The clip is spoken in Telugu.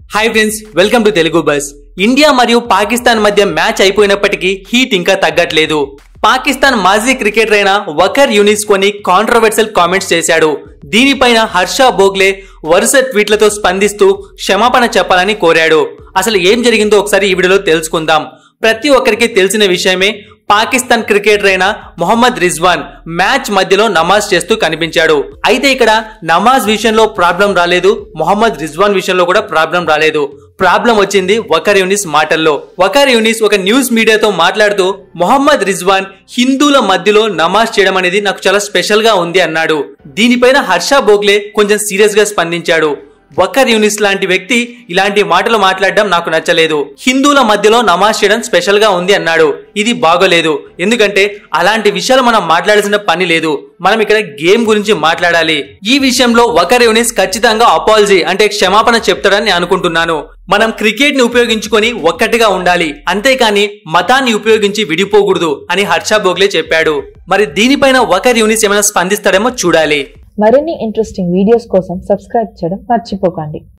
hi friends welcome to Telugu bus India మరియు పాకిస్తాన్ మధ్య మ్యాచ్ అయిపోయినప్పటికీ హీట్ ఇంకా తగ్గట్లేదు పాకిస్తాన్ మాజీ క్రికెటర్ అయిన వకర్ యూనిస్ కొన్ని కాంట్రవర్షియల్ కామెంట్స్ చేశాడు దీనిపైన హర్ష బోగ్లే వరుస ట్వీట్లతో స్పందిస్తూ క్షమాపణ చెప్పాలని కోరాడు అసలు ఏం జరిగిందో ఒకసారి ఈ వీడియోలో తెలుసుకుందాం ప్రతి ఒక్కరికి తెలిసిన విషయమే పాకిస్తాన్ క్రికెటర్ అయిన మొహమ్మద్ రిజ్వాన్ మ్యాచ్ మధ్యలో నమాజ్ చేస్తూ కనిపించాడు అయితే ఇక్కడ నమాజ్ విషయంలో ప్రాబ్లం రాలేదు మొహమ్మద్ రిజ్వాన్ విషయంలో కూడా ప్రాబ్లం రాలేదు ప్రాబ్లం వచ్చింది వకర్ యూనిస్ మాటల్లో వకర్ యూనిస్ ఒక న్యూస్ మీడియాతో మాట్లాడుతూ మొహమ్మద్ రిజ్వాన్ హిందువుల మధ్యలో నమాజ్ చేయడం అనేది నాకు చాలా స్పెషల్ గా ఉంది అన్నాడు దీనిపైన హర్ష బోగ్లే కొంచెం సీరియస్ గా స్పందించాడు వకర్ యూనిస్ లాంటి వ్యక్తి ఇలాంటి మాటలు మాట్లాడడం నాకు నచ్చలేదు హిందువుల మధ్యలో నమాజ్ చేయడం స్పెషల్ గా ఉంది అన్నాడు ఇది బాగోలేదు ఎందుకంటే అలాంటి విషయాలు మనం మాట్లాడాల్సిన పని లేదు మనం ఇక్కడ గేమ్ గురించి మాట్లాడాలి ఈ విషయంలో వకర్ యూనిస్ ఖచ్చితంగా అపాలజీ అంటే క్షమాపణ చెప్తాడని నేను అనుకుంటున్నాను మనం క్రికెట్ ని ఉపయోగించుకొని ఒక్కటిగా ఉండాలి అంతేకాని మతాన్ని ఉపయోగించి విడిపోకూడదు అని హర్ష బోగ్లే చెప్పాడు మరి దీనిపైన వకర్ యూనిస్ ఏమైనా స్పందిస్తాడేమో చూడాలి మరిన్ని ఇంట్రెస్టింగ్ వీడియోస్ కోసం సబ్స్క్రైబ్ చేయడం మర్చిపోకండి